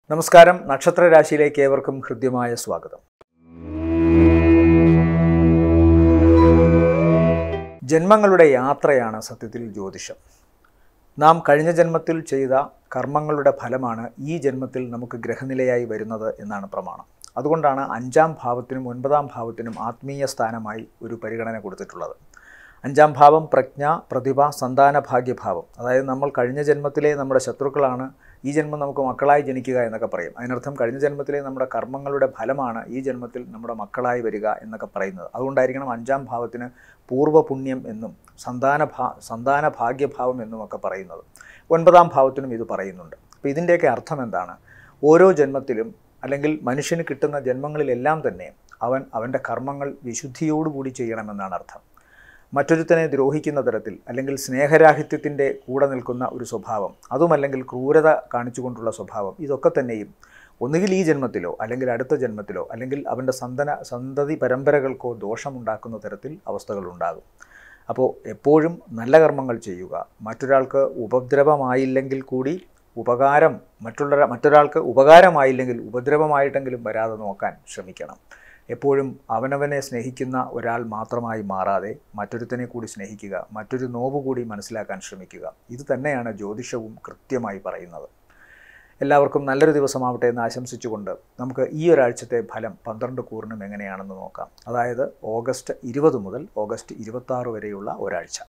നമസ്കാരം നക്ഷത്ര രാശിയിലേക്ക് ഏവർക്കും ഹൃദ്യമായ സ്വാഗതം ജന്മങ്ങളുടെ യാത്രയാണ് സത്യത്തിൽ ജ്യോതിഷം നാം കഴിഞ്ഞ ജന്മത്തിൽ ചെയ്ത കർമ്മങ്ങളുടെ ഫലമാണ് ഈ ജന്മത്തിൽ നമുക്ക് ഗ്രഹനിലയായി വരുന്നത് എന്നാണ് പ്രമാണം അതുകൊണ്ടാണ് അഞ്ചാം ഭാവത്തിനും ഒൻപതാം ഭാവത്തിനും ആത്മീയ സ്ഥാനമായി ഒരു പരിഗണന കൊടുത്തിട്ടുള്ളത് അഞ്ചാം ഭാവം പ്രജ്ഞ പ്രതിഭ സന്താന ഭാഗ്യഭാവം അതായത് നമ്മൾ കഴിഞ്ഞ ജന്മത്തിലെ നമ്മുടെ ശത്രുക്കളാണ് ഈ ജന്മം നമുക്ക് മക്കളായി ജനിക്കുക എന്നൊക്കെ പറയും അതിനർത്ഥം കഴിഞ്ഞ ജന്മത്തിലെ നമ്മുടെ കർമ്മങ്ങളുടെ ഫലമാണ് ഈ ജന്മത്തിൽ നമ്മുടെ മക്കളായി വരിക എന്നൊക്കെ പറയുന്നത് അതുകൊണ്ടായിരിക്കണം അഞ്ചാം ഭാവത്തിന് പൂർവ്വപുണ്യം എന്നും സന്താന ഭാ സന്താന ഭാഗ്യഭാവം എന്നുമൊക്കെ പറയുന്നത് ഒൻപതാം ഭാവത്തിനും ഇത് പറയുന്നുണ്ട് അപ്പോൾ ഇതിൻ്റെയൊക്കെ അർത്ഥം എന്താണ് ഓരോ ജന്മത്തിലും അല്ലെങ്കിൽ മനുഷ്യന് കിട്ടുന്ന ജന്മങ്ങളിലെല്ലാം തന്നെ അവൻ അവൻ്റെ കർമ്മങ്ങൾ വിശുദ്ധിയോടുകൂടി ചെയ്യണമെന്നാണ് അർത്ഥം മറ്റൊരുത്തനെ ദ്രോഹിക്കുന്ന തരത്തിൽ അല്ലെങ്കിൽ സ്നേഹരാഹിത്യത്തിൻ്റെ കൂടെ നിൽക്കുന്ന ഒരു സ്വഭാവം അതുമല്ലെങ്കിൽ ക്രൂരത കാണിച്ചുകൊണ്ടുള്ള സ്വഭാവം ഇതൊക്കെ തന്നെയും ഒന്നുകിൽ ഈ ജന്മത്തിലോ അല്ലെങ്കിൽ അടുത്ത ജന്മത്തിലോ അല്ലെങ്കിൽ അവൻ്റെ സന്തന സന്തതി പരമ്പരകൾക്കോ ദോഷമുണ്ടാക്കുന്ന തരത്തിൽ അവസ്ഥകളുണ്ടാകും അപ്പോൾ എപ്പോഴും നല്ല കർമ്മങ്ങൾ ചെയ്യുക മറ്റൊരാൾക്ക് ഉപദ്രവമായില്ലെങ്കിൽ കൂടി ഉപകാരം മറ്റുള്ള മറ്റൊരാൾക്ക് ഉപകാരമായില്ലെങ്കിൽ ഉപദ്രവമായിട്ടെങ്കിലും വരാതെ നോക്കാൻ ശ്രമിക്കണം എപ്പോഴും അവനവനെ സ്നേഹിക്കുന്ന ഒരാൾ മാത്രമായി മാറാതെ മറ്റൊരുത്തനെ കൂടി സ്നേഹിക്കുക മറ്റൊരു നോവ് കൂടി മനസ്സിലാക്കാൻ ശ്രമിക്കുക ഇത് തന്നെയാണ് ജ്യോതിഷവും കൃത്യമായി പറയുന്നത് എല്ലാവർക്കും നല്ലൊരു ദിവസമാവട്ടെ എന്ന് ആശംസിച്ചുകൊണ്ട് നമുക്ക് ഈ ഒരാഴ്ചത്തെ ഫലം പന്ത്രണ്ട് കൂറിനും എങ്ങനെയാണെന്ന് നോക്കാം അതായത് ഓഗസ്റ്റ് ഇരുപത് മുതൽ ഓഗസ്റ്റ് ഇരുപത്തി വരെയുള്ള ഒരാഴ്ച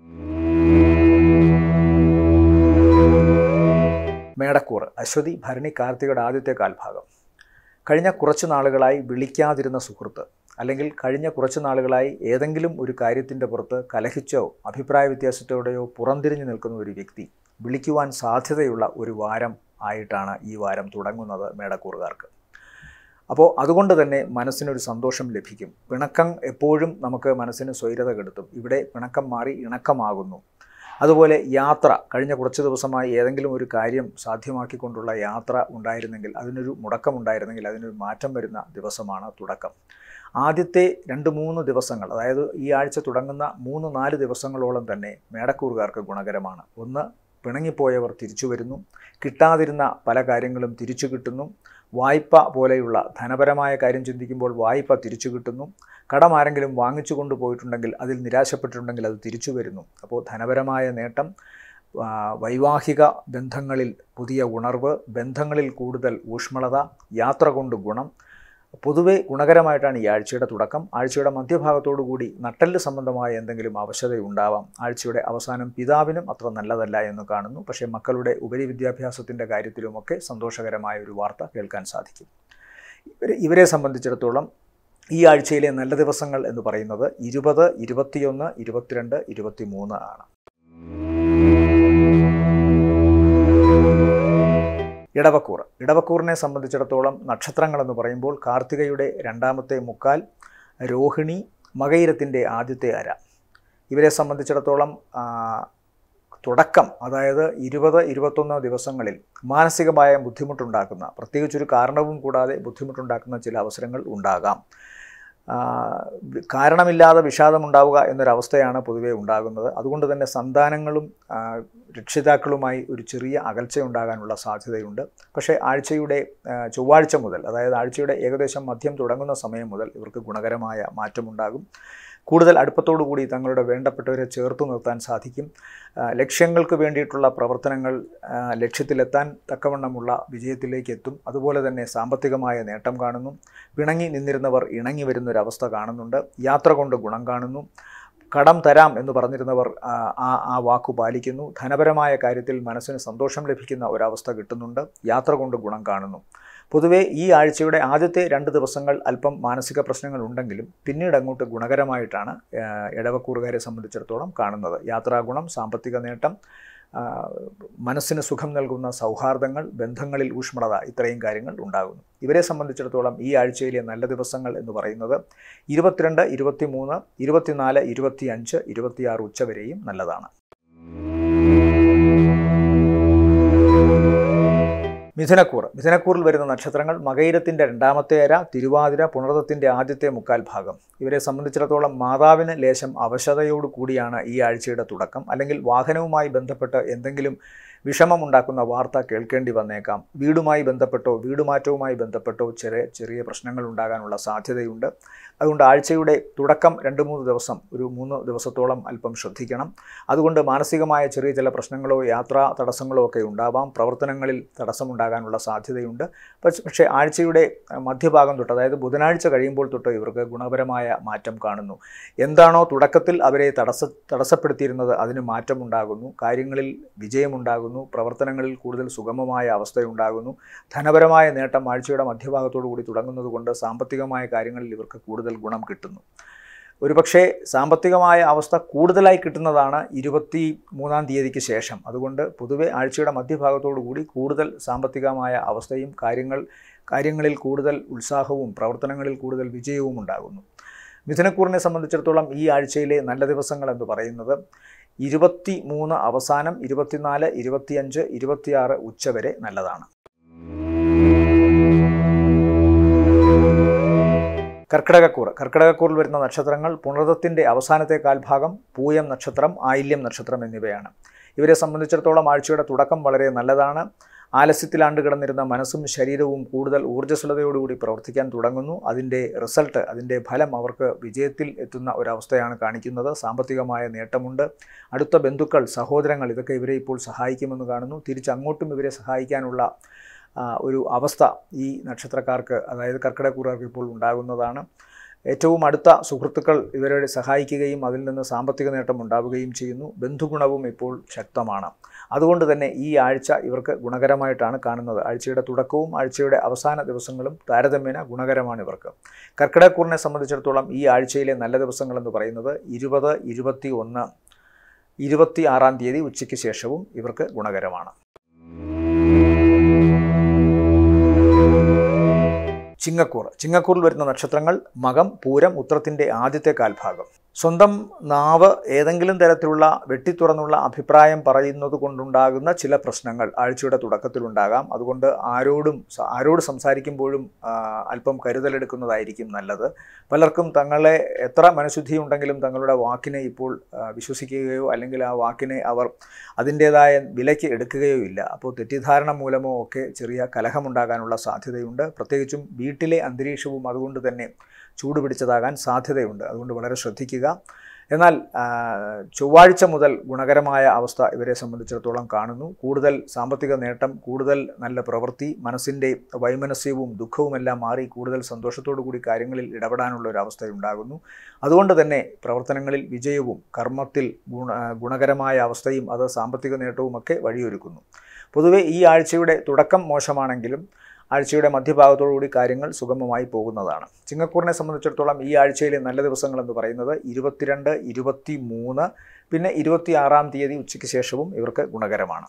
മേടക്കൂറ് അശ്വതി ഭരണി കാർത്തികയുടെ ആദ്യത്തെ കാൽഭാഗം കഴിഞ്ഞ കുറച്ച് നാളുകളായി വിളിക്കാതിരുന്ന സുഹൃത്ത് അല്ലെങ്കിൽ കഴിഞ്ഞ കുറച്ച് നാളുകളായി ഏതെങ്കിലും ഒരു കാര്യത്തിൻ്റെ പുറത്ത് കലഹിച്ചോ അഭിപ്രായ വ്യത്യാസത്തോടെയോ പുറംതിരിഞ്ഞു നിൽക്കുന്ന ഒരു വ്യക്തി വിളിക്കുവാൻ സാധ്യതയുള്ള ഒരു വാരം ആയിട്ടാണ് ഈ വാരം തുടങ്ങുന്നത് മേടക്കൂറുകാർക്ക് അപ്പോൾ അതുകൊണ്ട് തന്നെ മനസ്സിനൊരു സന്തോഷം ലഭിക്കും പിണക്കം എപ്പോഴും നമുക്ക് മനസ്സിന് സ്വൈരത കെടുത്തും ഇവിടെ പിണക്കം മാറി ഇണക്കമാകുന്നു അതുപോലെ യാത്ര കഴിഞ്ഞ കുറച്ച് ദിവസമായി ഏതെങ്കിലും ഒരു കാര്യം സാധ്യമാക്കിക്കൊണ്ടുള്ള യാത്ര ഉണ്ടായിരുന്നെങ്കിൽ അതിനൊരു മുടക്കമുണ്ടായിരുന്നെങ്കിൽ അതിനൊരു മാറ്റം വരുന്ന ദിവസമാണ് തുടക്കം ആദ്യത്തെ രണ്ട് മൂന്ന് ദിവസങ്ങൾ അതായത് ഈ ആഴ്ച തുടങ്ങുന്ന മൂന്ന് നാല് ദിവസങ്ങളോളം തന്നെ മേടക്കൂറുകാർക്ക് ഗുണകരമാണ് ഒന്ന് പിണങ്ങിപ്പോയവർ തിരിച്ചു വരുന്നു കിട്ടാതിരുന്ന പല കാര്യങ്ങളും തിരിച്ചു കിട്ടുന്നു വായ്പ പോലെയുള്ള ധനപരമായ കാര്യം ചിന്തിക്കുമ്പോൾ വായ്പ തിരിച്ചു കിട്ടുന്നു കടം ആരെങ്കിലും വാങ്ങിച്ചു കൊണ്ടുപോയിട്ടുണ്ടെങ്കിൽ അതിൽ നിരാശപ്പെട്ടിട്ടുണ്ടെങ്കിൽ അത് തിരിച്ചു വരുന്നു അപ്പോൾ ധനപരമായ നേട്ടം വൈവാഹിക ബന്ധങ്ങളിൽ പുതിയ ഉണർവ് ബന്ധങ്ങളിൽ കൂടുതൽ ഊഷ്മളത യാത്ര കൊണ്ട് ഗുണം പൊതുവെ ഗുണകരമായിട്ടാണ് ഈ ആഴ്ചയുടെ തുടക്കം ആഴ്ചയുടെ മധ്യഭാഗത്തോടു കൂടി നട്ടെല്ല് സംബന്ധമായ എന്തെങ്കിലും അവശതയുണ്ടാവാം ആഴ്ചയുടെ അവസാനം പിതാവിനും അത്ര നല്ലതല്ല എന്ന് കാണുന്നു പക്ഷേ മക്കളുടെ ഉപരി വിദ്യാഭ്യാസത്തിൻ്റെ കാര്യത്തിലുമൊക്കെ സന്തോഷകരമായ ഒരു വാർത്ത കേൾക്കാൻ സാധിക്കും ഇവരെ ഇവരെ സംബന്ധിച്ചിടത്തോളം ഈ ആഴ്ചയിലെ നല്ല ദിവസങ്ങൾ എന്ന് പറയുന്നത് ഇരുപത് ഇരുപത്തിയൊന്ന് ഇരുപത്തിരണ്ട് ഇരുപത്തി മൂന്ന് ആണ് ഇടവക്കൂർ ഇടവക്കൂറിനെ സംബന്ധിച്ചിടത്തോളം നക്ഷത്രങ്ങൾ എന്ന് പറയുമ്പോൾ കാർത്തികയുടെ രണ്ടാമത്തെ മുക്കാൽ രോഹിണി മകയിരത്തിൻ്റെ ആദ്യത്തെ അര ഇവരെ സംബന്ധിച്ചിടത്തോളം തുടക്കം അതായത് ഇരുപത് ഇരുപത്തൊന്ന് ദിവസങ്ങളിൽ മാനസികമായ ബുദ്ധിമുട്ടുണ്ടാക്കുന്ന പ്രത്യേകിച്ചൊരു കാരണവും കൂടാതെ ബുദ്ധിമുട്ടുണ്ടാക്കുന്ന ചില അവസരങ്ങൾ ഉണ്ടാകാം കാരണമില്ലാതെ വിഷാദമുണ്ടാവുക എന്നൊരവസ്ഥയാണ് പൊതുവേ ഉണ്ടാകുന്നത് അതുകൊണ്ട് തന്നെ സന്താനങ്ങളും രക്ഷിതാക്കളുമായി ഒരു ചെറിയ അകൽച്ച ഉണ്ടാകാനുള്ള സാധ്യതയുണ്ട് പക്ഷേ ആഴ്ചയുടെ ചൊവ്വാഴ്ച മുതൽ അതായത് ആഴ്ചയുടെ ഏകദേശം മധ്യം തുടങ്ങുന്ന സമയം മുതൽ ഇവർക്ക് ഗുണകരമായ മാറ്റമുണ്ടാകും കൂടുതൽ അടുപ്പത്തോടുകൂടി തങ്ങളുടെ വേണ്ടപ്പെട്ടവരെ ചേർത്തു നിർത്താൻ സാധിക്കും ലക്ഷ്യങ്ങൾക്ക് വേണ്ടിയിട്ടുള്ള പ്രവർത്തനങ്ങൾ ലക്ഷ്യത്തിലെത്താൻ തക്കവണ്ണമുള്ള വിജയത്തിലേക്ക് എത്തും അതുപോലെ തന്നെ സാമ്പത്തികമായ നേട്ടം കാണുന്നു പിണങ്ങി നിന്നിരുന്നവർ ഇണങ്ങി വരുന്നൊരവസ്ഥ കാണുന്നുണ്ട് യാത്ര കൊണ്ട് ഗുണം കാണുന്നു കടം തരാം എന്ന് പറഞ്ഞിരുന്നവർ ആ ആ വാക്കു പാലിക്കുന്നു ധനപരമായ കാര്യത്തിൽ മനസ്സിന് സന്തോഷം ലഭിക്കുന്ന ഒരവസ്ഥ കിട്ടുന്നുണ്ട് യാത്ര കൊണ്ട് ഗുണം കാണുന്നു പൊതുവേ ഈ ആഴ്ചയുടെ ആദ്യത്തെ രണ്ട് ദിവസങ്ങൾ അല്പം മാനസിക പ്രശ്നങ്ങൾ ഉണ്ടെങ്കിലും പിന്നീട് അങ്ങോട്ട് ഗുണകരമായിട്ടാണ് ഇടവക്കൂറുകാരെ സംബന്ധിച്ചിടത്തോളം കാണുന്നത് യാത്രാഗുണം സാമ്പത്തിക നേട്ടം മനസ്സിന് സുഖം നൽകുന്ന സൗഹാർദ്ദങ്ങൾ ബന്ധങ്ങളിൽ ഊഷ്മളത ഇത്രയും കാര്യങ്ങൾ ഉണ്ടാകുന്നു ഇവരെ സംബന്ധിച്ചിടത്തോളം ഈ ആഴ്ചയിലെ നല്ല ദിവസങ്ങൾ എന്ന് പറയുന്നത് ഇരുപത്തിരണ്ട് ഇരുപത്തിമൂന്ന് ഇരുപത്തിനാല് ഇരുപത്തിയഞ്ച് ഇരുപത്തിയാറ് ഉച്ചവരെയും നല്ലതാണ് മിഥുനക്കൂർ മിഥുനക്കൂറിൽ വരുന്ന നക്ഷത്രങ്ങൾ മകയിരത്തിൻ്റെ രണ്ടാമത്തെ അര തിരുവാതിര പുണർത്തത്തിൻ്റെ ആദ്യത്തെ മുക്കാൽ ഭാഗം ഇവരെ സംബന്ധിച്ചിടത്തോളം മാതാവിന് ലേശം അവശതയോടു കൂടിയാണ് ഈ ആഴ്ചയുടെ തുടക്കം അല്ലെങ്കിൽ വാഹനവുമായി ബന്ധപ്പെട്ട് എന്തെങ്കിലും വിഷമമുണ്ടാക്കുന്ന വാർത്ത കേൾക്കേണ്ടി വന്നേക്കാം വീടുമായി ബന്ധപ്പെട്ടോ വീടുമാറ്റവുമായി ബന്ധപ്പെട്ടോ ചെറിയ ചെറിയ പ്രശ്നങ്ങൾ ഉണ്ടാകാനുള്ള സാധ്യതയുണ്ട് അതുകൊണ്ട് ആഴ്ചയുടെ തുടക്കം രണ്ട് മൂന്ന് ദിവസം ഒരു മൂന്ന് ദിവസത്തോളം അല്പം ശ്രദ്ധിക്കണം അതുകൊണ്ട് മാനസികമായ ചെറിയ ചില പ്രശ്നങ്ങളോ യാത്രാ തടസ്സങ്ങളോ ഒക്കെ ഉണ്ടാവാം പ്രവർത്തനങ്ങളിൽ തടസ്സമുണ്ടാകാനുള്ള സാധ്യതയുണ്ട് പക്ഷ- പക്ഷേ ആഴ്ചയുടെ അഹ്, മധ്യഭാഗം തൊട്ട് അതായത് ബുധനാഴ്ച കഴിയുമ്പോൾ തൊട്ട് ഇവർക്ക് ഗുണപരമായ മാറ്റം കാണുന്നു എന്താണോ തുടക്കത്തിൽ അവരെ തടസ്സ തടസ്സപ്പെടുത്തിയിരുന്നത് അതിന് മാറ്റമുണ്ടാകുന്നു കാര്യങ്ങളിൽ വിജയമുണ്ടാകുന്നു പ്രവർത്തനങ്ങളിൽ കൂടുതൽ സുഗമമായ അവസ്ഥയുണ്ടാകുന്നു ധനപരമായ നേട്ടം ആഴ്ചയുടെ മധ്യഭാഗത്തോടു കൂടി തുടങ്ങുന്നത് കൊണ്ട് സാമ്പത്തികമായ കാര്യങ്ങളിൽ ഇവർക്ക് കൂടുതൽ ഗുണം കിട്ടുന്നു ഒരുപക്ഷെ സാമ്പത്തികമായ അവസ്ഥ കൂടുതലായി കിട്ടുന്നതാണ് ഇരുപത്തി മൂന്നാം തീയതിക്ക് ശേഷം അതുകൊണ്ട് പൊതുവെ ആഴ്ചയുടെ മധ്യഭാഗത്തോടു കൂടി കൂടുതൽ സാമ്പത്തികമായ അവസ്ഥയും കാര്യങ്ങൾ കാര്യങ്ങളിൽ കൂടുതൽ ഉത്സാഹവും പ്രവർത്തനങ്ങളിൽ കൂടുതൽ വിജയവും ഉണ്ടാകുന്നു മിഥുനക്കൂറിനെ സംബന്ധിച്ചിടത്തോളം ഈ ആഴ്ചയിലെ നല്ല ദിവസങ്ങൾ എന്ന് പറയുന്നത് ഇരുപത്തി മൂന്ന് അവസാനം ഇരുപത്തിനാല് ഇരുപത്തിയഞ്ച് ഇരുപത്തിയാറ് ഉച്ചവരെ നല്ലതാണ് കർക്കിടകക്കൂർ കർക്കിടകക്കൂറിൽ വരുന്ന നക്ഷത്രങ്ങൾ പുണർദത്തിൻ്റെ അവസാനത്തെ കാൽഭാഗം പൂയം നക്ഷത്രം ആയില്യം നക്ഷത്രം എന്നിവയാണ് ഇവരെ സംബന്ധിച്ചിടത്തോളം ആഴ്ചയുടെ തുടക്കം വളരെ നല്ലതാണ് ആലസ്യത്തിലാണ്ട് കിടന്നിരുന്ന മനസ്സും ശരീരവും കൂടുതൽ ഊർജ്ജസ്വലതയോടുകൂടി പ്രവർത്തിക്കാൻ തുടങ്ങുന്നു അതിൻ്റെ റിസൾട്ട് അതിൻ്റെ ഫലം അവർക്ക് വിജയത്തിൽ എത്തുന്ന ഒരവസ്ഥയാണ് കാണിക്കുന്നത് സാമ്പത്തികമായ നേട്ടമുണ്ട് അടുത്ത ബന്ധുക്കൾ സഹോദരങ്ങൾ ഇതൊക്കെ ഇവരെ ഇപ്പോൾ സഹായിക്കുമെന്ന് കാണുന്നു തിരിച്ചങ്ങോട്ടും ഇവരെ സഹായിക്കാനുള്ള ആ, ഒരു അവസ്ഥ ഈ നക്ഷത്രക്കാർക്ക് അതായത് കർക്കിടകൂറുകാർക്ക് ഇപ്പോൾ ഉണ്ടാകുന്നതാണ് ഏറ്റവും അടുത്ത സുഹൃത്തുക്കൾ ഇവരെ സഹായിക്കുകയും അതിൽ നിന്ന് സാമ്പത്തിക നേട്ടം ഉണ്ടാവുകയും ചെയ്യുന്നു ബന്ധുഗുണവും ഇപ്പോൾ ശക്തമാണ് അതുകൊണ്ട് തന്നെ ഈ ആഴ്ച ഇവർക്ക് ഗുണകരമായിട്ടാണ് കാണുന്നത് ആഴ്ചയുടെ തുടക്കവും ആഴ്ചയുടെ അവസാന ദിവസങ്ങളും താരതമ്യേന ഗുണകരമാണ് ഇവർക്ക് കർക്കിടകൂറിനെ സംബന്ധിച്ചിടത്തോളം ഈ ആഴ്ചയിലെ നല്ല ദിവസങ്ങൾ എന്ന് പറയുന്നത് ഇരുപത് ഇരുപത്തി ഒന്ന് ഇരുപത്തി ആറാം തീയതി ഉച്ചയ്ക്ക് ശേഷവും ഇവർക്ക് ഗുണകരമാണ് ചിങ്ങക്കൂർ ചിങ്ങക്കൂറിൽ വരുന്ന നക്ഷത്രങ്ങൾ മകം പൂരം ഉത്രത്തിൻ്റെ ആദ്യത്തെ കാൽഭാഗം സ്വന്തം നാവ് ഏതെങ്കിലും തരത്തിലുള്ള വെട്ടിത്തുറന്നുള്ള അഭിപ്രായം പറയുന്നത് കൊണ്ടുണ്ടാകുന്ന ചില പ്രശ്നങ്ങൾ ആഴ്ചയുടെ തുടക്കത്തിലുണ്ടാകാം അതുകൊണ്ട് ആരോടും സ- ആരോട് സംസാരിക്കുമ്പോഴും ആ, അല്പം കരുതലെടുക്കുന്നതായിരിക്കും നല്ലത് പലർക്കും തങ്ങളെ എത്ര മനഃശുദ്ധി ഉണ്ടെങ്കിലും തങ്ങളുടെ വാക്കിനെ ഇപ്പോൾ ആ, വിശ്വസിക്കുകയോ അല്ലെങ്കിൽ ആ വാക്കിനെ അവർ അതിൻ്റേതായ വിലയ്ക്ക് എടുക്കുകയോ ഇല്ല അപ്പോൾ തെറ്റിദ്ധാരണ മൂലമോ ഒക്കെ ചെറിയ കലഹമുണ്ടാകാനുള്ള സാധ്യതയുണ്ട് പ്രത്യേകിച്ചും വീട്ടിലെ അന്തരീക്ഷവും അതുകൊണ്ട് തന്നെ ചൂട് പിടിച്ചതാകാൻ സാധ്യതയുണ്ട് അതുകൊണ്ട് വളരെ ശ്രദ്ധിക്കുക എന്നാൽ ആ, ചൊവ്വാഴ്ച മുതൽ ഗുണകരമായ അവസ്ഥ ഇവരെ സംബന്ധിച്ചിടത്തോളം കാണുന്നു കൂടുതൽ സാമ്പത്തിക നേട്ടം കൂടുതൽ നല്ല പ്രവൃത്തി മനസ്സിൻ്റെ വൈമനസ്യവും ദുഃഖവുമെല്ലാം മാറി കൂടുതൽ സന്തോഷത്തോടു കൂടി കാര്യങ്ങളിൽ ഇടപെടാനുള്ള ഒരു അവസ്ഥയുണ്ടാകുന്നു അതുകൊണ്ട് തന്നെ പ്രവർത്തനങ്ങളിൽ വിജയവും കർമ്മത്തിൽ ഗുണ ഗുണകരമായ അവസ്ഥയും അത് സാമ്പത്തിക നേട്ടവുമൊക്കെ വഴിയൊരുക്കുന്നു പൊതുവെ ഈ ആഴ്ചയുടെ തുടക്കം മോശമാണെങ്കിലും ആഴ്ചയുടെ മധ്യഭാഗത്തോടുകൂടി കാര്യങ്ങൾ സുഗമമായി പോകുന്നതാണ് ചിങ്ങക്കൂറിനെ സംബന്ധിച്ചിടത്തോളം ഈ ആഴ്ചയിലെ നല്ല ദിവസങ്ങൾ എന്ന് പറയുന്നത് ഇരുപത്തിരണ്ട് ഇരുപത്തി മൂന്ന് പിന്നെ ഇരുപത്തി ആറാം തീയതി ഉച്ചയ്ക്ക് ശേഷവും ഇവർക്ക് ഗുണകരമാണ്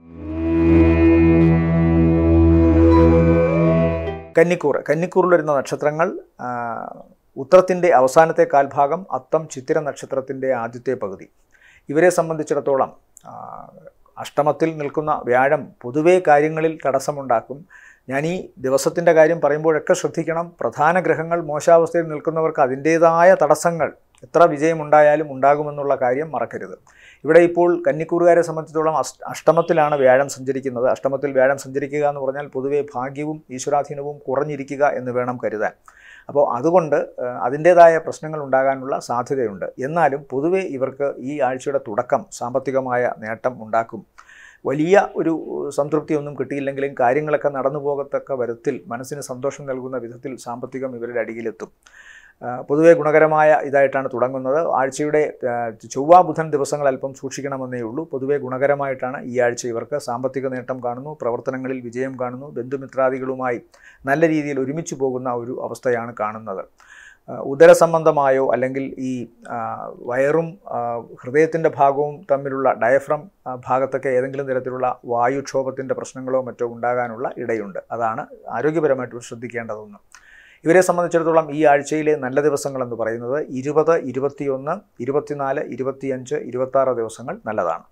കന്നിക്കൂർ കന്നിക്കൂറിൽ വരുന്ന നക്ഷത്രങ്ങൾ ആ, ഉത്രത്തിൻ്റെ അവസാനത്തെ കാൽഭാഗം അത്തം ചിത്തിര നക്ഷത്രത്തിൻ്റെ ആദ്യത്തെ പകുതി ഇവരെ സംബന്ധിച്ചിടത്തോളം ആ, അഷ്ടമത്തിൽ നിൽക്കുന്ന വ്യാഴം പൊതുവേ കാര്യങ്ങളിൽ തടസ്സമുണ്ടാക്കും ഞാൻ ഈ ദിവസത്തിൻ്റെ കാര്യം പറയുമ്പോഴൊക്കെ ശ്രദ്ധിക്കണം പ്രധാന ഗ്രഹങ്ങൾ മോശാവസ്ഥയിൽ നിൽക്കുന്നവർക്ക് അതിൻ്റേതായ തടസ്സങ്ങൾ എത്ര വിജയമുണ്ടായാലും ഉണ്ടാകുമെന്നുള്ള കാര്യം മറക്കരുത് ഇവിടെ ഇപ്പോൾ കന്നിക്കൂറുകാരെ സംബന്ധിച്ചിടത്തോളം അഷ് അഷ്ടമത്തിലാണ് വ്യാഴം സഞ്ചരിക്കുന്നത് അഷ്ടമത്തിൽ വ്യാഴം സഞ്ചരിക്കുക എന്ന് പറഞ്ഞാൽ പൊതുവെ ഭാഗ്യവും ഈശ്വരാധീനവും കുറഞ്ഞിരിക്കുക എന്ന് വേണം കരുതാൻ അപ്പോൾ അതുകൊണ്ട് ഏഹ്, അതിൻ്റേതായ പ്രശ്നങ്ങൾ ഉണ്ടാകാനുള്ള സാധ്യതയുണ്ട് എന്നാലും പൊതുവെ ഇവർക്ക് ഈ ആഴ്ചയുടെ തുടക്കം സാമ്പത്തികമായ നേട്ടം ഉണ്ടാക്കും വലിയ ഒരു സംതൃപ്തിയൊന്നും കിട്ടിയില്ലെങ്കിലും കാര്യങ്ങളൊക്കെ നടന്നു പോകത്തക്ക വിധത്തിൽ മനസ്സിന് സന്തോഷം നൽകുന്ന വിധത്തിൽ സാമ്പത്തികം ഇവരുടെ അടിയിലെത്തും ആ, പൊതുവെ ഗുണകരമായ ഇതായിട്ടാണ് തുടങ്ങുന്നത് ആഴ്ചയുടെ ആ, ചൊവ്വ ബുധൻ ദിവസങ്ങൾ അല്പം സൂക്ഷിക്കണമെന്നേ ഉള്ളൂ പൊതുവെ ഗുണകരമായിട്ടാണ് ഈ ആഴ്ച ഇവർക്ക് സാമ്പത്തിക നേട്ടം കാണുന്നു പ്രവർത്തനങ്ങളിൽ വിജയം കാണുന്നു ബന്ധുമിത്രാദികളുമായി നല്ല രീതിയിൽ ഒരുമിച്ച് പോകുന്ന ഒരു അവസ്ഥയാണ് കാണുന്നത് ആ, ഉദരസംബന്ധമായോ അല്ലെങ്കിൽ ഈ ആ, വയറും ഹൃദയത്തിൻ്റെ ഭാഗവും തമ്മിലുള്ള ഡയഫ്രം ആ, ഭാഗത്തൊക്കെ ഏതെങ്കിലും തരത്തിലുള്ള വായുക്ഷോഭത്തിൻ്റെ പ്രശ്നങ്ങളോ മറ്റോ ഉണ്ടാകാനുള്ള ഇടയുണ്ട് അതാണ് ആരോഗ്യപരമായിട്ട് ഇവർ ശ്രദ്ധിക്കേണ്ടതൊന്ന് ഇവരെ സംബന്ധിച്ചിടത്തോളം ഈ ആഴ്ചയിലെ നല്ല ദിവസങ്ങൾ എന്ന് പറയുന്നത് ഇരുപത് ഇരുപത്തിയൊന്ന് ഇരുപത്തിനാല് ഇരുപത്തിയഞ്ച് ഇരുപത്താറ് ദിവസങ്ങൾ നല്ലതാണ്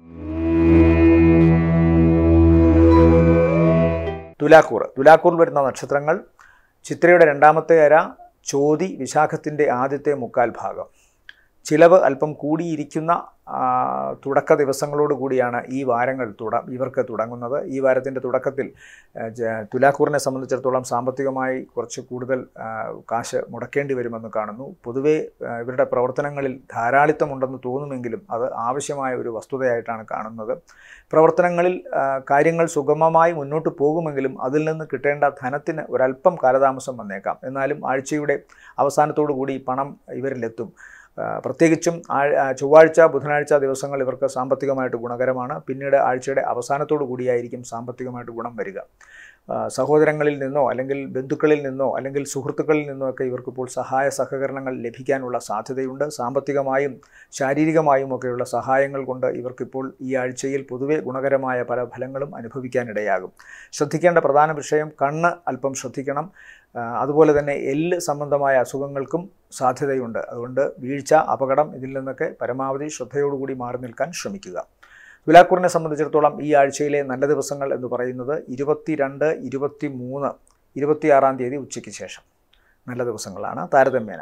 തുലാക്കൂർ തുലാക്കൂറിൽ വരുന്ന നക്ഷത്രങ്ങൾ ചിത്രയുടെ രണ്ടാമത്തെ അര ചോതി വിശാഖത്തിൻ്റെ ആദ്യത്തെ മുക്കാൽ ഭാഗം ചിലവ് അല്പം കൂടിയിരിക്കുന്ന ആ, തുടക്ക ദിവസങ്ങളോട് കൂടിയാണ് ഈ വാരങ്ങൾ തുട ഇവർക്ക് തുടങ്ങുന്നത് ഈ വാരത്തിൻ്റെ തുടക്കത്തിൽ ആ, ജ- തുലാക്കൂറിനെ സംബന്ധിച്ചിടത്തോളം സാമ്പത്തികമായി കുറച്ച് കൂടുതൽ ആ, കാശ് മുടക്കേണ്ടി വരുമെന്ന് കാണുന്നു പൊതുവേ ആ, ഇവരുടെ പ്രവർത്തനങ്ങളിൽ ധാരാളിത്തമുണ്ടെന്ന് തോന്നുമെങ്കിലും അത് ആവശ്യമായ ഒരു വസ്തുതയായിട്ടാണ് കാണുന്നത് പ്രവർത്തനങ്ങളിൽ ആ, കാര്യങ്ങൾ സുഗമമായി മുന്നോട്ട് പോകുമെങ്കിലും അതിൽ നിന്ന് കിട്ടേണ്ട ധനത്തിന് ഒരല്പം കാലതാമസം വന്നേക്കാം എന്നാലും ആഴ്ചയുടെ അവസാനത്തോടു കൂടി ഈ പണം ഇവരിലെത്തും ആ, പ്രത്യേകിച്ചും ആഴ്- ആ, ചൊവ്വാഴ്ച ബുധനാഴ്ച ദിവസങ്ങൾ ഇവർക്ക് സാമ്പത്തികമായിട്ട് ഗുണകരമാണ് പിന്നീട് ആഴ്ചയുടെ അവസാനത്തോടു കൂടിയായിരിക്കും സാമ്പത്തികമായിട്ട് ഗുണം വരിക ആ, സഹോദരങ്ങളിൽ നിന്നോ അല്ലെങ്കിൽ ബന്ധുക്കളിൽ നിന്നോ അല്ലെങ്കിൽ സുഹൃത്തുക്കളിൽ നിന്നോ ഒക്കെ ഇവർക്കിപ്പോൾ സഹായ സഹകരണങ്ങൾ ലഭിക്കാനുള്ള സാധ്യതയുണ്ട് സാമ്പത്തികമായും ശാരീരികമായും ഒക്കെയുള്ള സഹായങ്ങൾ കൊണ്ട് ഇവർക്കിപ്പോൾ ഈ ആഴ്ചയിൽ പൊതുവെ ഗുണകരമായ പല ഫലങ്ങളും അനുഭവിക്കാനിടയാകും ശ്രദ്ധിക്കേണ്ട പ്രധാന വിഷയം കണ്ണ് അല്പം ശ്രദ്ധിക്കണം ആ, അതുപോലെ തന്നെ എല്ല് സംബന്ധമായ അസുഖങ്ങൾക്കും സാധ്യതയുണ്ട് അതുകൊണ്ട് വീഴ്ച അപകടം ഇതിൽ നിന്നൊക്കെ പരമാവധി ശ്രദ്ധയോടുകൂടി മാറി നിൽക്കാൻ ശ്രമിക്കുക തുലാക്കൂറിനെ സംബന്ധിച്ചിടത്തോളം ഈ ആഴ്ചയിലെ നല്ല ദിവസങ്ങൾ എന്ന് പറയുന്നത് ഇരുപത്തിരണ്ട് ഇരുപത്തി മൂന്ന് ഇരുപത്തിയാറാം തീയതി ഉച്ചയ്ക്ക് ശേഷം നല്ല ദിവസങ്ങളാണ് താരതമ്യേന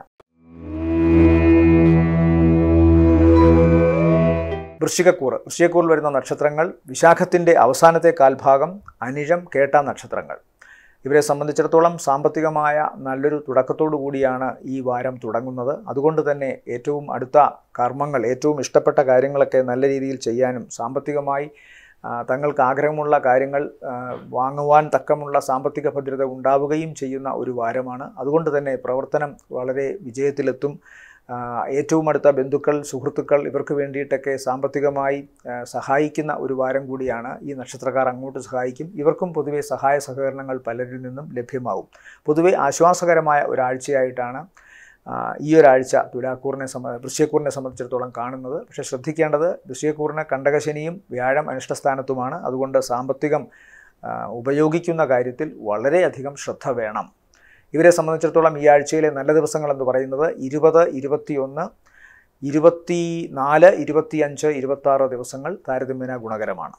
വൃശ്ചികക്കൂറ് വൃശ്ചികക്കൂറിൽ വരുന്ന നക്ഷത്രങ്ങൾ വിശാഖത്തിൻ്റെ അവസാനത്തെ കാൽഭാഗം അനിഴം കേട്ട നക്ഷത്രങ്ങൾ ഇവരെ സംബന്ധിച്ചിടത്തോളം സാമ്പത്തികമായ നല്ലൊരു തുടക്കത്തോടു കൂടിയാണ് ഈ വാരം തുടങ്ങുന്നത് അതുകൊണ്ട് തന്നെ ഏറ്റവും അടുത്ത കർമ്മങ്ങൾ ഏറ്റവും ഇഷ്ടപ്പെട്ട കാര്യങ്ങളൊക്കെ നല്ല രീതിയിൽ ചെയ്യാനും സാമ്പത്തികമായി ആ, തങ്ങൾക്ക് ആഗ്രഹമുള്ള കാര്യങ്ങൾ ആ, വാങ്ങുവാൻ തക്കമുള്ള സാമ്പത്തിക ഭദ്രത ഉണ്ടാവുകയും ചെയ്യുന്ന ഒരു വാരമാണ് അതുകൊണ്ട് തന്നെ പ്രവർത്തനം വളരെ വിജയത്തിലെത്തും ആ, ഏറ്റവും അടുത്ത ബന്ധുക്കൾ സുഹൃത്തുക്കൾ ഇവർക്ക് വേണ്ടിയിട്ടൊക്കെ സാമ്പത്തികമായി ആ, സഹായിക്കുന്ന ഒരു വാരം കൂടിയാണ് ഈ നക്ഷത്രക്കാർ അങ്ങോട്ട് സഹായിക്കും ഇവർക്കും പൊതുവെ സഹായ സഹകരണങ്ങൾ പലരിൽ നിന്നും ലഭ്യമാവും പൊതുവെ ആശ്വാസകരമായ ഒരാഴ്ചയായിട്ടാണ് ആ, ഈ ഒരാഴ്ച തുലാക്കൂറിനെ സംബ വൃശ്യക്കൂറിനെ സംബന്ധിച്ചിടത്തോളം കാണുന്നത് പക്ഷേ ശ്രദ്ധിക്കേണ്ടത് വൃശ്യക്കൂറിന് കണ്ടകശനിയും വ്യാഴം അനിഷ്ടസ്ഥാനത്തുമാണ് അതുകൊണ്ട് സാമ്പത്തികം ആ, ഉപയോഗിക്കുന്ന കാര്യത്തിൽ വളരെയധികം ശ്രദ്ധ വേണം ഇവരെ സംബന്ധിച്ചിടത്തോളം ഈ ആഴ്ചയിലെ നല്ല ദിവസങ്ങൾ എന്ന് പറയുന്നത് ഇരുപത് ഇരുപത്തിയൊന്ന് ഇരുപത്തി നാല് ഇരുപത്തിയഞ്ച് ഇരുപത്താറ് ദിവസങ്ങൾ താരതമ്യേന ഗുണകരമാണ്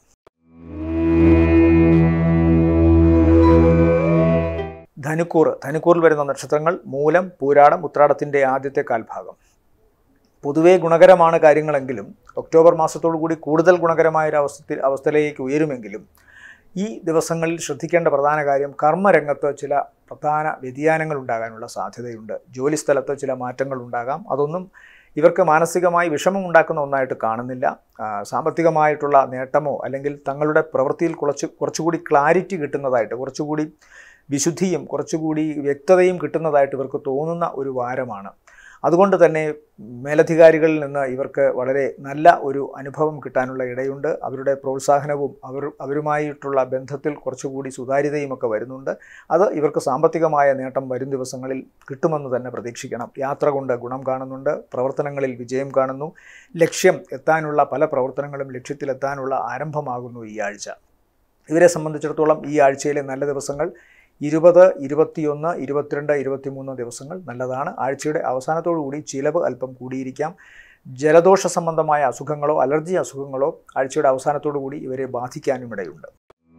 ധനുക്കൂർ ധനുക്കൂറിൽ വരുന്ന നക്ഷത്രങ്ങൾ മൂലം പൂരാടം ഉത്രാടത്തിൻ്റെ ആദ്യത്തെ കാൽഭാഗം പൊതുവേ ഗുണകരമാണ് കാര്യങ്ങളെങ്കിലും ഒക്ടോബർ മാസത്തോടു കൂടി കൂടുതൽ ഗുണകരമായ ഒരു അവസ്ഥ അവസ്ഥയിലേക്ക് ഉയരുമെങ്കിലും ഈ ദിവസങ്ങളിൽ ശ്രദ്ധിക്കേണ്ട പ്രധാന കാര്യം കർമ്മരംഗത്ത് ചില പ്രധാന വ്യതിയാനങ്ങൾ ഉണ്ടാകാനുള്ള സാധ്യതയുണ്ട് ജോലിസ്ഥലത്ത് ചില മാറ്റങ്ങൾ ഉണ്ടാകാം അതൊന്നും ഇവർക്ക് മാനസികമായി വിഷമം ഉണ്ടാക്കുന്ന ഒന്നായിട്ട് കാണുന്നില്ല ആ, സാമ്പത്തികമായിട്ടുള്ള നേട്ടമോ അല്ലെങ്കിൽ തങ്ങളുടെ പ്രവൃത്തിയിൽ കുറച്ച് കുറച്ചുകൂടി ക്ലാരിറ്റി കിട്ടുന്നതായിട്ട് കുറച്ചുകൂടി വിശുദ്ധിയും കുറച്ചുകൂടി വ്യക്തതയും കിട്ടുന്നതായിട്ട് ഇവർക്ക് തോന്നുന്ന ഒരു വാരമാണ് അതുകൊണ്ട് തന്നെ മേലധികാരികളിൽ നിന്ന് ഇവർക്ക് വളരെ നല്ല ഒരു അനുഭവം കിട്ടാനുള്ള ഇടയുണ്ട് അവരുടെ പ്രോത്സാഹനവും അവർ അവരുമായിട്ടുള്ള ബന്ധത്തിൽ കുറച്ചുകൂടി സുതാര്യതയും ഒക്കെ വരുന്നുണ്ട് അത് ഇവർക്ക് സാമ്പത്തികമായ നേട്ടം വരും ദിവസങ്ങളിൽ കിട്ടുമെന്ന് തന്നെ പ്രതീക്ഷിക്കണം യാത്ര കൊണ്ട് ഗുണം കാണുന്നുണ്ട് പ്രവർത്തനങ്ങളിൽ വിജയം കാണുന്നു ലക്ഷ്യം എത്താനുള്ള പല പ്രവർത്തനങ്ങളും ലക്ഷ്യത്തിലെത്താനുള്ള ആരംഭമാകുന്നു ഈ ആഴ്ച ഇവരെ സംബന്ധിച്ചിടത്തോളം ഈ ആഴ്ചയിലെ നല്ല ദിവസങ്ങൾ ഇരുപത് ഇരുപത്തിയൊന്ന് ഇരുപത്തിരണ്ട് ഇരുപത്തിമൂന്ന് ദിവസങ്ങൾ നല്ലതാണ് ആഴ്ചയുടെ അവസാനത്തോടു കൂടി ചിലവ് അല്പം കൂടിയിരിക്കാം ജലദോഷ സംബന്ധമായ അസുഖങ്ങളോ അലർജി അസുഖങ്ങളോ ആഴ്ചയുടെ അവസാനത്തോടു കൂടി ഇവരെ ബാധിക്കാനും ഇടയുണ്ട്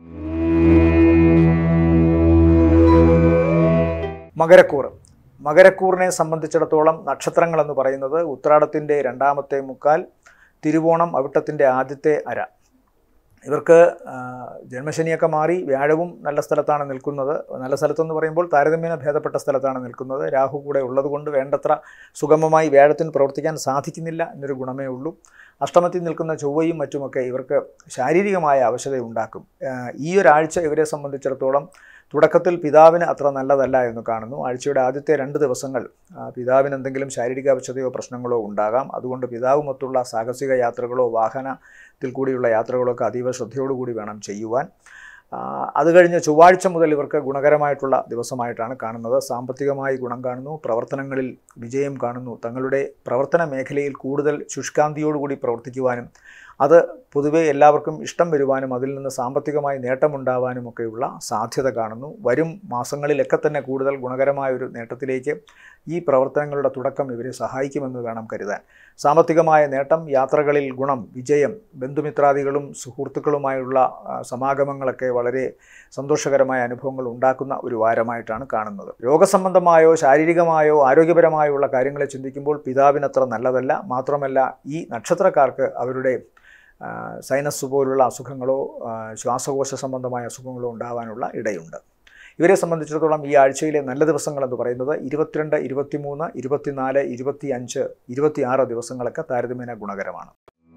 മകരക്കൂറ് മകരക്കൂറിനെ സംബന്ധിച്ചിടത്തോളം നക്ഷത്രങ്ങൾ എന്ന് പറയുന്നത് ഉത്രാടത്തിൻ്റെ രണ്ടാമത്തെ മുക്കാൽ തിരുവോണം അവിട്ടത്തിൻ്റെ ആദ്യത്തെ അര ഇവർക്ക് ആ, ജന്മശനിയൊക്കെ മാറി വ്യാഴവും നല്ല സ്ഥലത്താണ് നിൽക്കുന്നത് നല്ല സ്ഥലത്തെന്ന് പറയുമ്പോൾ താരതമ്യേന ഭേദപ്പെട്ട സ്ഥലത്താണ് നിൽക്കുന്നത് രാഹു കൂടെ ഉള്ളതുകൊണ്ട് വേണ്ടത്ര സുഗമമായി വ്യാഴത്തിന് പ്രവർത്തിക്കാൻ സാധിക്കുന്നില്ല എന്നൊരു ഗുണമേ ഉള്ളൂ അഷ്ടമത്തിൽ നിൽക്കുന്ന ചൊവ്വയും മറ്റുമൊക്കെ ഇവർക്ക് ശാരീരികമായ അവശത ഉണ്ടാക്കും ആ, ഈ ഒരാഴ്ച ഇവരെ സംബന്ധിച്ചിടത്തോളം തുടക്കത്തിൽ പിതാവിന് അത്ര നല്ലതല്ല എന്ന് കാണുന്നു ആഴ്ചയുടെ ആദ്യത്തെ രണ്ട് ദിവസങ്ങൾ ആ, പിതാവിന് എന്തെങ്കിലും ശാരീരിക അവശതയോ പ്രശ്നങ്ങളോ ഉണ്ടാകാം അതുകൊണ്ട് പിതാവുമൊത്തുള്ള സാഹസിക യാത്രകളോ വാഹനത്തിൽ കൂടിയുള്ള യാത്രകളൊക്കെ അതീവ ശ്രദ്ധയോടുകൂടി വേണം ചെയ്യുവാൻ ആ, അത് കഴിഞ്ഞ് ചൊവ്വാഴ്ച മുതൽ ഇവർക്ക് ഗുണകരമായിട്ടുള്ള ദിവസമായിട്ടാണ് കാണുന്നത് സാമ്പത്തികമായി ഗുണം കാണുന്നു പ്രവർത്തനങ്ങളിൽ വിജയം കാണുന്നു തങ്ങളുടെ പ്രവർത്തന മേഖലയിൽ കൂടുതൽ ശുഷ്കാന്തിയോടുകൂടി പ്രവർത്തിക്കുവാനും അത് പൊതുവെ എല്ലാവർക്കും ഇഷ്ടം വരുവാനും അതിൽ നിന്ന് സാമ്പത്തികമായി നേട്ടമുണ്ടാവാനും ഒക്കെയുള്ള സാധ്യത കാണുന്നു വരും മാസങ്ങളിലൊക്കെ തന്നെ കൂടുതൽ ഗുണകരമായ ഒരു നേട്ടത്തിലേക്ക് ഈ പ്രവർത്തനങ്ങളുടെ തുടക്കം ഇവരെ സഹായിക്കുമെന്ന് വേണം കരുതാൻ സാമ്പത്തികമായ നേട്ടം യാത്രകളിൽ ഗുണം വിജയം ബന്ധുമിത്രാദികളും സുഹൃത്തുക്കളുമായുള്ള ആ, സമാഗമങ്ങളൊക്കെ വളരെ സന്തോഷകരമായ അനുഭവങ്ങൾ ഉണ്ടാക്കുന്ന ഒരു വാരമായിട്ടാണ് കാണുന്നത് രോഗസംബന്ധമായോ ശാരീരികമായോ ആരോഗ്യപരമായോ ഉള്ള കാര്യങ്ങളെ ചിന്തിക്കുമ്പോൾ പിതാവിനത്ര നല്ലതല്ല മാത്രമല്ല ഈ നക്ഷത്രക്കാർക്ക് അവരുടെ ആ, സൈനസ് പോലുള്ള അസുഖങ്ങളോ ആ, ശ്വാസകോശ സംബന്ധമായ അസുഖങ്ങളോ ഉണ്ടാവാനുള്ള ഇടയുണ്ട് ഇവരെ സംബന്ധിച്ചിടത്തോളം ഈ ആഴ്ചയിലെ നല്ല ദിവസങ്ങൾ എന്ന് പറയുന്നത് ഇരുപത്തിരണ്ട് ഇരുപത്തിമൂന്ന് ഇരുപത്തിനാല് ഇരുപത്തി അഞ്ച് ഇരുപത്തിയാറ് ദിവസങ്ങളൊക്കെ താരതമ്യേന ഗുണകരമാണ്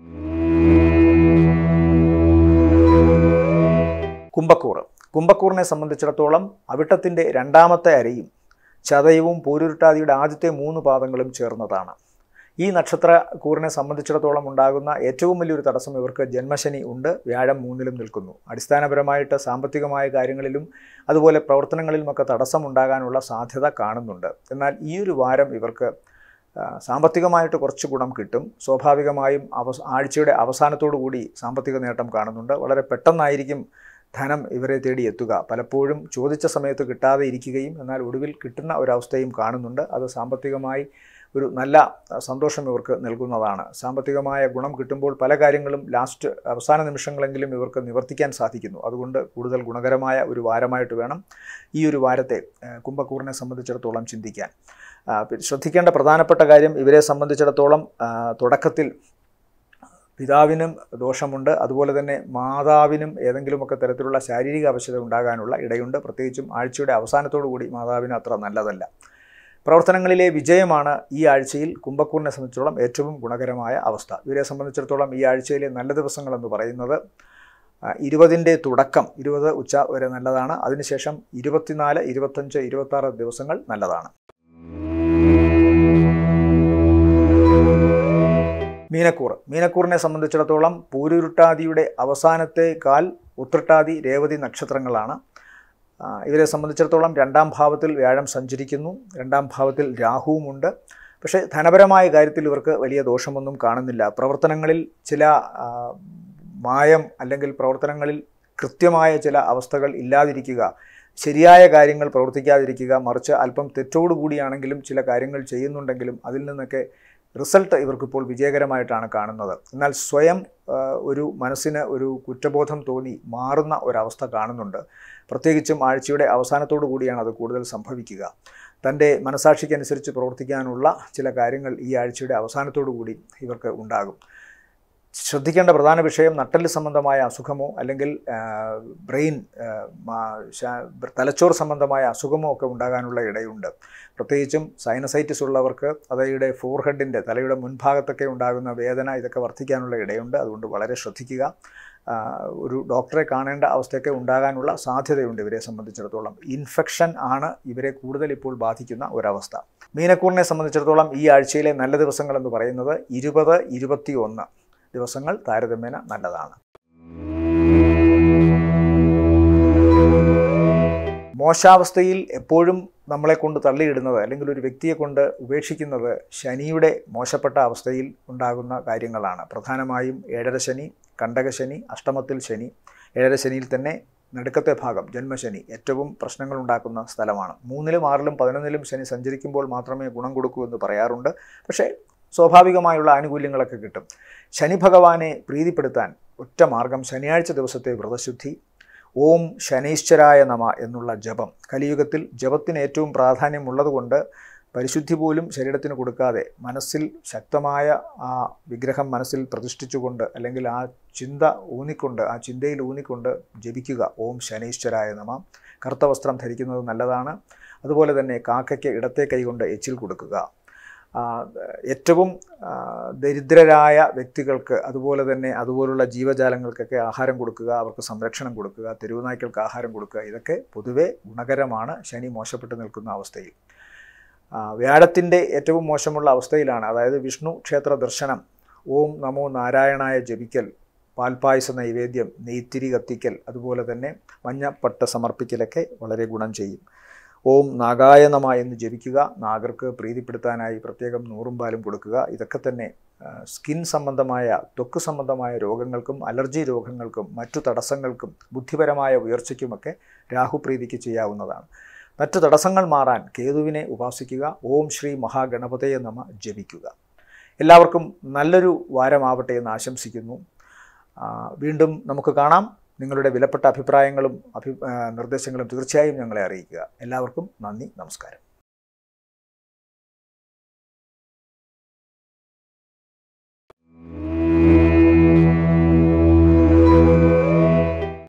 കുംഭക്കൂറ് കുംഭക്കൂറിനെ സംബന്ധിച്ചിടത്തോളം അവിട്ടത്തിൻ്റെ രണ്ടാമത്തെ അരയും ചതയവും പൂരുരുട്ടാതിയുടെ ആദ്യത്തെ മൂന്ന് പാദങ്ങളും ചേർന്നതാണ് ഈ നക്ഷത്ര കൂറിനെ സംബന്ധിച്ചിടത്തോളം ഉണ്ടാകുന്ന ഏറ്റവും വലിയൊരു തടസ്സം ഇവർക്ക് ജന്മശനി ഉണ്ട് വ്യാഴം മൂന്നിലും നിൽക്കുന്നു അടിസ്ഥാനപരമായിട്ട് സാമ്പത്തികമായ കാര്യങ്ങളിലും അതുപോലെ പ്രവർത്തനങ്ങളിലുമൊക്കെ തടസ്സമുണ്ടാകാനുള്ള സാധ്യത കാണുന്നുണ്ട് എന്നാൽ ഈ ഒരു വാരം ഇവർക്ക് ആ, സാമ്പത്തികമായിട്ട് കുറച്ച് ഗുണം കിട്ടും സ്വാഭാവികമായും അവസ ആഴ്ചയുടെ അവസാനത്തോടു കൂടി സാമ്പത്തിക നേട്ടം കാണുന്നുണ്ട് വളരെ പെട്ടെന്നായിരിക്കും ധനം ഇവരെ തേടി എത്തുക പലപ്പോഴും ചോദിച്ച സമയത്ത് കിട്ടാതെ ഇരിക്കുകയും എന്നാൽ ഒടുവിൽ കിട്ടുന്ന ഒരവസ്ഥയും കാണുന്നുണ്ട് അത് സാമ്പത്തികമായി ഒരു നല്ല ആ, സന്തോഷം ഇവർക്ക് നൽകുന്നതാണ് സാമ്പത്തികമായ ഗുണം കിട്ടുമ്പോൾ പല കാര്യങ്ങളും ലാസ്റ്റ് അവസാന നിമിഷങ്ങളെങ്കിലും ഇവർക്ക് നിവർത്തിക്കാൻ സാധിക്കുന്നു അതുകൊണ്ട് കൂടുതൽ ഗുണകരമായ ഒരു വാരമായിട്ട് വേണം ഈ ഒരു വാരത്തെ ആ, കുംഭക്കൂറിനെ സംബന്ധിച്ചിടത്തോളം ചിന്തിക്കാൻ ആ, പി- ശ്രദ്ധിക്കേണ്ട പ്രധാനപ്പെട്ട കാര്യം ഇവരെ സംബന്ധിച്ചിടത്തോളം ആ, തുടക്കത്തിൽ പിതാവിനും ദോഷമുണ്ട് അതുപോലെ തന്നെ മാതാവിനും ഏതെങ്കിലുമൊക്കെ തരത്തിലുള്ള ശാരീരിക അവശത ഉണ്ടാകാനുള്ള ഇടയുണ്ട് പ്രത്യേകിച്ചും ആഴ്ചയുടെ അവസാനത്തോടു കൂടി മാതാവിന് അത്ര നല്ലതല്ല പ്രവർത്തനങ്ങളിലെ വിജയമാണ് ഈ ആഴ്ചയിൽ കുംഭക്കൂറിനെ സംബന്ധിച്ചിടത്തോളം ഏറ്റവും ഗുണകരമായ അവസ്ഥ ഇവരെ സംബന്ധിച്ചിടത്തോളം ഈ ആഴ്ചയിലെ നല്ല ദിവസങ്ങൾ എന്ന് പറയുന്നത് ആ, ഇരുപതിൻ്റെ തുടക്കം ഇരുപത് ഉച്ച വരെ നല്ലതാണ് അതിനുശേഷം ഇരുപത്തിനാല് ഇരുപത്തഞ്ച് ഇരുപത്താറ് ദിവസങ്ങൾ നല്ലതാണ് മീനക്കൂർ മീനക്കൂറിനെ സംബന്ധിച്ചിടത്തോളം പൂരുരുട്ടാതിയുടെ അവസാനത്തെ കാൽ ഉത്രട്ടാതി രേവതി നക്ഷത്രങ്ങളാണ് ആ, ഇവരെ സംബന്ധിച്ചിടത്തോളം രണ്ടാം ഭാവത്തിൽ വ്യാഴം സഞ്ചരിക്കുന്നു രണ്ടാം ഭാവത്തിൽ രാഹുവുമുണ്ട് പക്ഷേ ധനപരമായ കാര്യത്തിൽ ഇവർക്ക് വലിയ ദോഷമൊന്നും കാണുന്നില്ല പ്രവർത്തനങ്ങളിൽ ചില ആ, മായം അല്ലെങ്കിൽ പ്രവർത്തനങ്ങളിൽ കൃത്യമായ ചില അവസ്ഥകൾ ഇല്ലാതിരിക്കുക ശരിയായ കാര്യങ്ങൾ പ്രവർത്തിക്കാതിരിക്കുക മറിച്ച് അല്പം തെറ്റോടുകൂടിയാണെങ്കിലും ചില കാര്യങ്ങൾ ചെയ്യുന്നുണ്ടെങ്കിലും അതിൽ നിന്നൊക്കെ റിസൾട്ട് ഇവർക്കിപ്പോൾ വിജയകരമായിട്ടാണ് കാണുന്നത് എന്നാൽ സ്വയം ആ, ഒരു മനസ്സിന് ഒരു കുറ്റബോധം തോന്നി മാറുന്ന ഒരവസ്ഥ കാണുന്നുണ്ട് പ്രത്യേകിച്ചും ആഴ്ചയുടെ അവസാനത്തോടു കൂടിയാണ് അത് കൂടുതൽ സംഭവിക്കുക തൻ്റെ മനസാക്ഷിക്കനുസരിച്ച് പ്രവർത്തിക്കാനുള്ള ചില കാര്യങ്ങൾ ഈ ആഴ്ചയുടെ അവസാനത്തോടു കൂടി ഇവർക്ക് ഉണ്ടാകും ശ്രദ്ധിക്കേണ്ട പ്രധാന വിഷയം നട്ടല് സംബന്ധമായ അസുഖമോ അല്ലെങ്കിൽ ആ, ബ്രെയിൻ ആ, മാ- ശാ- തലച്ചോർ സംബന്ധമായ അസുഖമോ ഒക്കെ ഉണ്ടാകാനുള്ള ഇടയുണ്ട് പ്രത്യേകിച്ചും സൈനസൈറ്റിസ് ഉള്ളവർക്ക് അതയുടെ ഫോർഹെഡിൻ്റെ തലയുടെ മുൻഭാഗത്തൊക്കെ ഉണ്ടാകുന്ന വേദന ഇതൊക്കെ വർദ്ധിക്കാനുള്ള ഇടയുണ്ട് അതുകൊണ്ട് വളരെ ശ്രദ്ധിക്കുക ആ, ഒരു ഡോക്ടറെ കാണേണ്ട അവസ്ഥയൊക്കെ ഉണ്ടാകാനുള്ള സാധ്യതയുണ്ട് ഇവരെ സംബന്ധിച്ചിടത്തോളം ഇൻഫെക്ഷൻ ആണ് ഇവരെ കൂടുതൽ ഇപ്പോൾ ബാധിക്കുന്ന ഒരവസ്ഥ മീനക്കൂറിനെ സംബന്ധിച്ചിടത്തോളം ഈ ആഴ്ചയിലെ നല്ല ദിവസങ്ങൾ എന്ന് പറയുന്നത് ഇരുപത് ഇരുപത്തി ഒന്ന് ദിവസങ്ങൾ താരതമ്യേന നല്ലതാണ് മോശാവസ്ഥയിൽ എപ്പോഴും നമ്മളെ കൊണ്ട് തള്ളിയിടുന്നത് അല്ലെങ്കിൽ ഒരു വ്യക്തിയെ കൊണ്ട് ഉപേക്ഷിക്കുന്നത് ശനിയുടെ മോശപ്പെട്ട അവസ്ഥയിൽ ഉണ്ടാകുന്ന കാര്യങ്ങളാണ് പ്രധാനമായും ഏഴര ശനി കണ്ടകശനി അഷ്ടമത്തിൽ ശനി ഏഴര ശനിയിൽ തന്നെ നടുക്കത്തെ ഭാഗം ജന്മശനി ഏറ്റവും പ്രശ്നങ്ങൾ ഉണ്ടാക്കുന്ന സ്ഥലമാണ് മൂന്നിലും ആറിലും പതിനൊന്നിലും ശനി സഞ്ചരിക്കുമ്പോൾ മാത്രമേ ഗുണം കൊടുക്കൂ എന്ന് പറയാറുണ്ട് പക്ഷേ സ്വാഭാവികമായുള്ള ആനുകൂല്യങ്ങളൊക്കെ കിട്ടും ശനി ഭഗവാനെ പ്രീതിപ്പെടുത്താൻ ഒറ്റ മാർഗം ശനിയാഴ്ച ദിവസത്തെ വ്രതശുദ്ധി ഓം ശനൈശ്വരായ നമ എന്നുള്ള ജപം കലിയുഗത്തിൽ ജപത്തിന് ഏറ്റവും പ്രാധാന്യമുള്ളതുകൊണ്ട് പരിശുദ്ധി പോലും ശരീരത്തിന് കൊടുക്കാതെ മനസ്സിൽ ശക്തമായ ആ വിഗ്രഹം മനസ്സിൽ പ്രതിഷ്ഠിച്ചുകൊണ്ട് അല്ലെങ്കിൽ ആ ചിന്ത ഊന്നിക്കൊണ്ട് ആ ചിന്തയിൽ ഊന്നിക്കൊണ്ട് ജപിക്കുക ഓം ശനൈശ്വരായ നമ കറുത്ത വസ്ത്രം ധരിക്കുന്നത് നല്ലതാണ് അതുപോലെ തന്നെ കാക്കയ്ക്ക് ഇടത്തെ കൈകൊണ്ട് എച്ചിൽ കൊടുക്കുക ആ, ഏറ്റവും ആ, ദരിദ്രരായ വ്യക്തികൾക്ക് അതുപോലെ തന്നെ അതുപോലുള്ള ജീവജാലങ്ങൾക്കൊക്കെ ആഹാരം കൊടുക്കുക അവർക്ക് സംരക്ഷണം കൊടുക്കുക തെരുവ് നായ്ക്കൾക്ക് ആഹാരം കൊടുക്കുക ഇതൊക്കെ പൊതുവെ ഗുണകരമാണ് ശനി മോശപ്പെട്ട് നിൽക്കുന്ന അവസ്ഥയിൽ ആ, വ്യാഴത്തിൻ്റെ ഏറ്റവും മോശമുള്ള അവസ്ഥയിലാണ് അതായത് വിഷ്ണു ക്ഷേത്ര ദർശനം ഓം നമോ നാരായണായ ജപിക്കൽ പാൽപ്പായസ നൈവേദ്യം നെയ്ത്തിരി കത്തിക്കൽ അതുപോലെ തന്നെ മഞ്ഞപ്പട്ട സമർപ്പിക്കലൊക്കെ വളരെ ഗുണം ചെയ്യും ഓം നാഗായ നമ എന്ന് ജപിക്കുക നാഗർക്ക് പ്രീതിപ്പെടുത്താനായി പ്രത്യേകം നൂറും പാലും കൊടുക്കുക ഇതൊക്കെ തന്നെ ആ, സ്കിൻ സംബന്ധമായ ത്വക്ക് സംബന്ധമായ രോഗങ്ങൾക്കും അലർജി രോഗങ്ങൾക്കും മറ്റു തടസ്സങ്ങൾക്കും ബുദ്ധിപരമായ ഉയർച്ചയ്ക്കുമൊക്കെ രാഹുപ്രീതിക്ക് ചെയ്യാവുന്നതാണ് മറ്റു തടസ്സങ്ങൾ മാറാൻ കേതുവിനെ ഉപാസിക്കുക ഓം ശ്രീ മഹാഗണപതയെ നമ ജപിക്കുക എല്ലാവർക്കും നല്ലൊരു വാരമാവട്ടെ എന്ന് ആശംസിക്കുന്നു ആ, വീണ്ടും നമുക്ക് കാണാം നിങ്ങളുടെ വിലപ്പെട്ട അഭിപ്രായങ്ങളും അഭി ആ, നിർദ്ദേശങ്ങളും തീർച്ചയായും ഞങ്ങളെ അറിയിക്കുക എല്ലാവർക്കും നന്ദി നമസ്കാരം